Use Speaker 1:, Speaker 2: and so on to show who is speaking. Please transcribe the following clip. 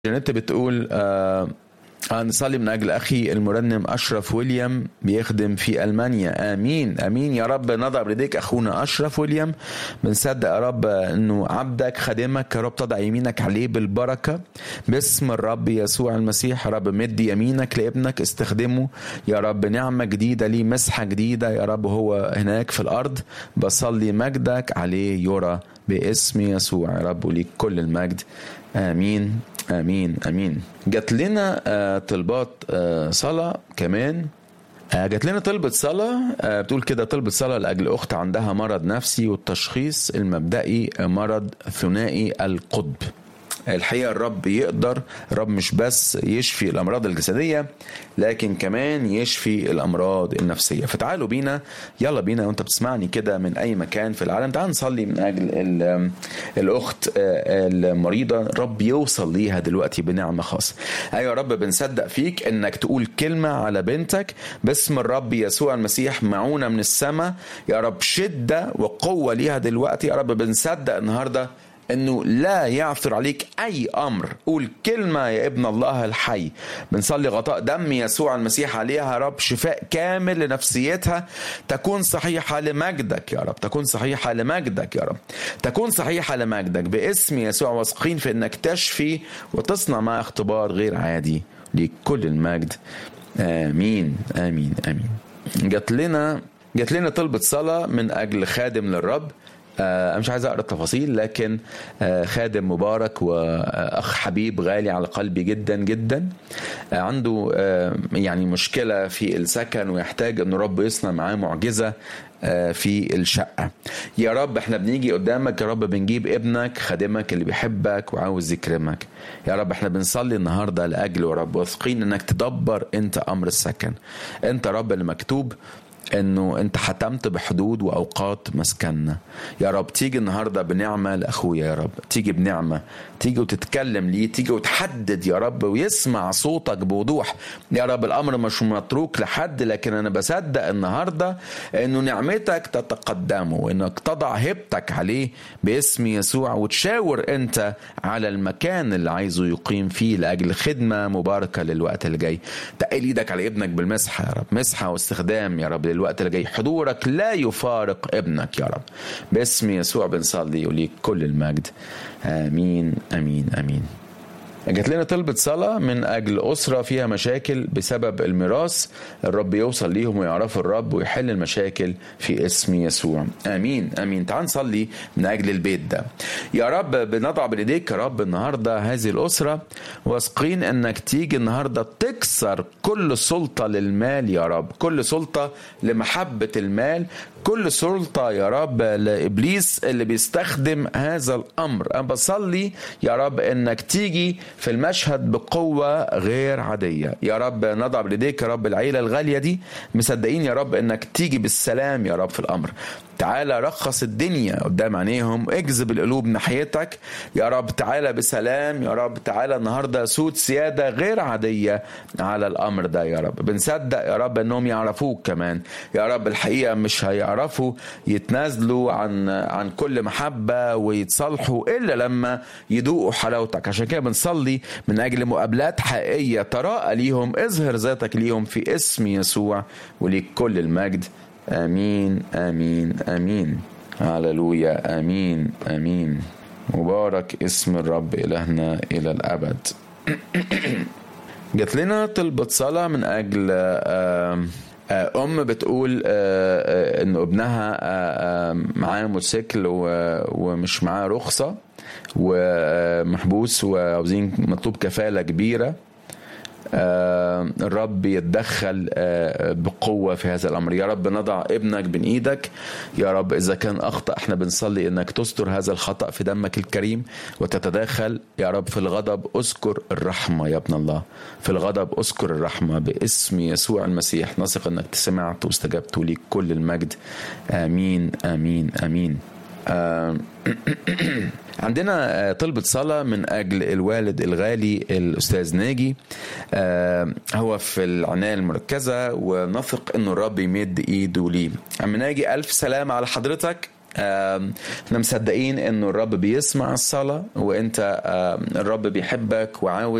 Speaker 1: جانيت بتقول آه نصلي من اجل اخي المرنم اشرف ويليام بيخدم في المانيا امين امين يا رب نضع بيديك اخونا اشرف ويليام بنصدق يا رب انه عبدك خادمك يا رب تضع يمينك عليه بالبركه باسم الرب يسوع المسيح يا رب مد يمينك لابنك استخدمه يا رب نعمه جديده ليه مسحه جديده يا رب هو هناك في الارض بصلي مجدك عليه يرى باسم يسوع يا رب وليك كل المجد امين امين امين جات لنا آه طلبات آه صلاه كمان آه جات لنا طلبة صلاة آه بتقول كده طلبة صلاة لأجل أخت عندها مرض نفسي والتشخيص المبدئي مرض ثنائي القطب الحقيقة الرب يقدر الرب مش بس يشفي الأمراض الجسدية لكن كمان يشفي الأمراض النفسية فتعالوا بينا يلا بينا وانت بتسمعني كده من أي مكان في العالم تعال نصلي من أجل الأخت المريضة رب يوصل ليها دلوقتي بنعمة خاصة أيوة يا رب بنصدق فيك إنك تقول كلمة على بنتك باسم الرب يسوع المسيح معونة من السماء يا رب شدة وقوة ليها دلوقتي يا رب بنصدق النهارده انه لا يعثر عليك اي امر قول كلمه يا ابن الله الحي بنصلي غطاء دم يسوع المسيح عليها يا رب شفاء كامل لنفسيتها تكون صحيحه لمجدك يا رب تكون صحيحه لمجدك يا رب تكون صحيحه لمجدك باسم يسوع واثقين في انك تشفي وتصنع مع اختبار غير عادي لكل المجد امين امين امين جات لنا جات لنا طلبة صلاة من أجل خادم للرب أنا مش عايز أقرأ التفاصيل لكن خادم مبارك وأخ حبيب غالي على قلبي جدا جدا عنده يعني مشكلة في السكن ويحتاج أن رب يصنع معاه معجزة في الشقة يا رب احنا بنيجي قدامك يا رب بنجيب ابنك خادمك اللي بيحبك وعاوز يكرمك يا رب احنا بنصلي النهاردة لأجله يا رب واثقين انك تدبر انت امر السكن انت رب اللي مكتوب انه انت حتمت بحدود واوقات مسكننا يا رب تيجي النهارده بنعمه لاخويا يا رب تيجي بنعمه تيجي وتتكلم ليه تيجي وتحدد يا رب ويسمع صوتك بوضوح يا رب الامر مش متروك لحد لكن انا بصدق النهارده انه نعمتك تتقدمه وانك تضع هبتك عليه باسم يسوع وتشاور انت على المكان اللي عايزه يقيم فيه لاجل خدمه مباركه للوقت اللي جاي تقل ايدك على ابنك بالمسحه يا رب مسحه واستخدام يا رب للوقت اللي جاي حضورك لا يفارق ابنك يا رب باسم يسوع بنصلي وليك كل المجد امين امين امين جات لنا طلبة صلاة من أجل أسرة فيها مشاكل بسبب الميراث الرب يوصل ليهم ويعرفوا الرب ويحل المشاكل في اسم يسوع آمين آمين تعال نصلي من أجل البيت ده يا رب بنضع بإيديك يا رب النهاردة هذه الأسرة واثقين أنك تيجي النهاردة تكسر كل سلطة للمال يا رب كل سلطة لمحبة المال كل سلطة يا رب لإبليس اللي بيستخدم هذا الأمر أنا بصلي يا رب أنك تيجي في المشهد بقوة غير عادية يا رب نضع بيديك يا رب العيلة الغالية دي مصدقين يا رب أنك تيجي بالسلام يا رب في الأمر تعالى رخص الدنيا قدام عينيهم اجذب القلوب ناحيتك يا رب تعالى بسلام يا رب تعالى النهارده سود سياده غير عاديه على الامر ده يا رب بنصدق يا رب انهم يعرفوك كمان يا رب الحقيقه مش هيعرفوا يتنازلوا عن عن كل محبه ويتصالحوا الا لما يذوقوا حلاوتك عشان كده بنصلي من اجل مقابلات حقيقيه تراءى ليهم اظهر ذاتك ليهم في اسم يسوع وليك كل المجد امين امين امين هللويا امين امين مبارك اسم الرب الهنا الى الابد جات لنا طلبة صلاة من أجل أم بتقول إن ابنها معاه موتوسيكل ومش معاه رخصة ومحبوس وعاوزين مطلوب كفالة كبيرة آه الرب يتدخل آه بقوة في هذا الأمر يا رب نضع ابنك بين إيدك يا رب إذا كان أخطأ احنا بنصلي إنك تستر هذا الخطأ في دمك الكريم وتتداخل يا رب في الغضب أذكر الرحمة يا ابن الله في الغضب أذكر الرحمة باسم يسوع المسيح نثق إنك سمعت واستجبت ليك كل المجد آمين آمين آمين آه عندنا طلبة صلاة من أجل الوالد الغالي الأستاذ ناجي هو في العناية المركزة ونثق أنه الرب يمد إيده ليه عم ناجي ألف سلام على حضرتك احنا مصدقين انه الرب بيسمع الصلاه وانت الرب بيحبك وعاوز